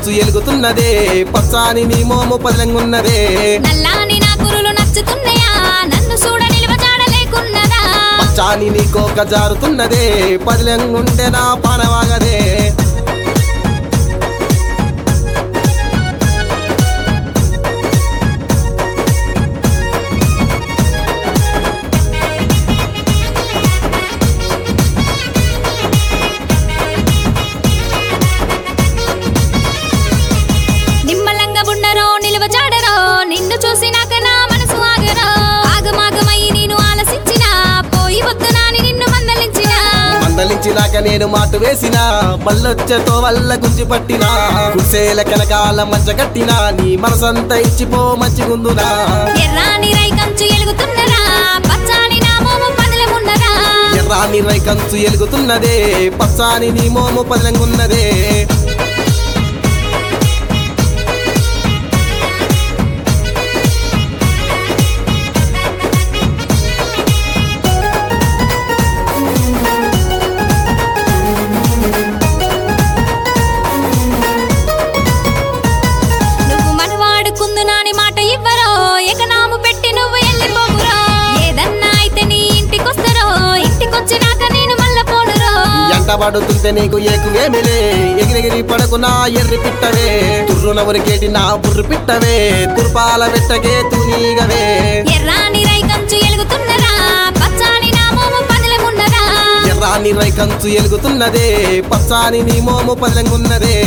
కంచు ఎలుగుతున్నదే పచ్చాని నీ మోము పదిలంగున్నదే నల్లాని నా కురులు నచ్చుతున్నాయా నన్ను చూడ నిలువ జాడలేకున్నదా పచ్చాని నీ కోక జారుతున్నదే పదిలంగుంటే నా పానవాగదే నిమ్మలంగా ఉండరో నిలువ జాడరో నిన్ను చూసినాక నా మనసు ఆగరో ఆగమాగమై నేను ఆలసించిన పోయి వద్దునాని నిన్ను మందలించిన మందలించినాక నేను మాట వేసిన మళ్ళొచ్చతో వల్ల గుంజి పట్టినా కుసేల కనకాల మంచ కట్టినా నీ మనసంతా ఇచ్చిపో మంచిగుందునా ఎర్రాని రై కంచు ఎలుగుతున్నరా పచ్చాని నా మోము పదలమున్నరా ఎర్రాని రై కంచు ఎలుగుతున్నదే పచ్చాని నీ మోము పదిలంగున్నదే నువ్వు మనవాడుకుందు నాని మాట ఇవ్వరో ఎకనాము పెట్టి నువ్వు వెళ్ళిపోవురో ఏదన్నా అయితే నీ ఇంటికొస్తరో ఇంటికొచ్చినాక నేను మళ్ళా పోనురో ఎంట పడుతుంటే నీకు ఏకువేమిలే ఎగిరెగిరి పడకు నా ఎర్రి పిట్టవే తుర్రున ఉరికేటి నా బుర్రు పిట్టవే తుర్పాల పెట్టగే తునీగవే ఎర్రాని రై కంచు ఎలుగుతున్నరా పచ్చాని నా మోము పదలమున్నరా ఎర్రాని రై కంచు ఎలుగుతున్నదే పచ్చాని నీ మోము పదిలంగున్నదే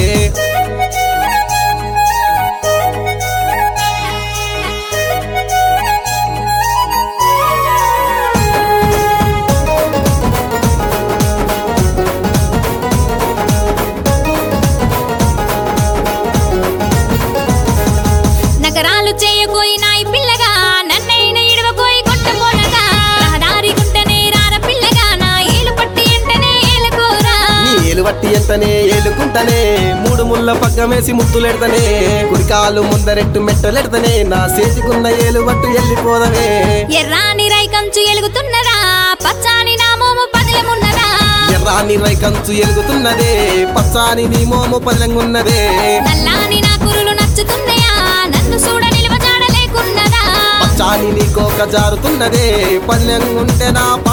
నగరాలు చేయకోయి నాయి పిల్లగా నన్నైన ఇడవకోయి కొట్టబోనగా రహదారి గుంటనే రార పిల్లగా నా ఏలు పట్టి ఎంటనే ఏలుకోరా నీ ఏలు వట్టి ఎంతనే ఏలుకుంటనే మూడు ముళ్ళ పగ్గమేసి ముద్దులెడతనే కుడికాలు ముందరెట్టు మెట్టలెడతనే నా చేతికున్న ఏలు వట్టు ఎల్లిపోదవే ఎర్రాని రై కంచు ఎలుగుతున్నరా పచ్చాని నా మోము పదిలమున్నరా ఎర్రాని రై కంచు ఎలుగుతున్నదే పచ్చాని నీ మోము పదిలంగున్నదే నల్లాని నా కురులు నచ్చుతున్నాయా నన్ను చూడ నిలువ జాడలేకున్నదా పచ్చాని నీ కోక జారుతున్నదే పదిలంగుంటే నా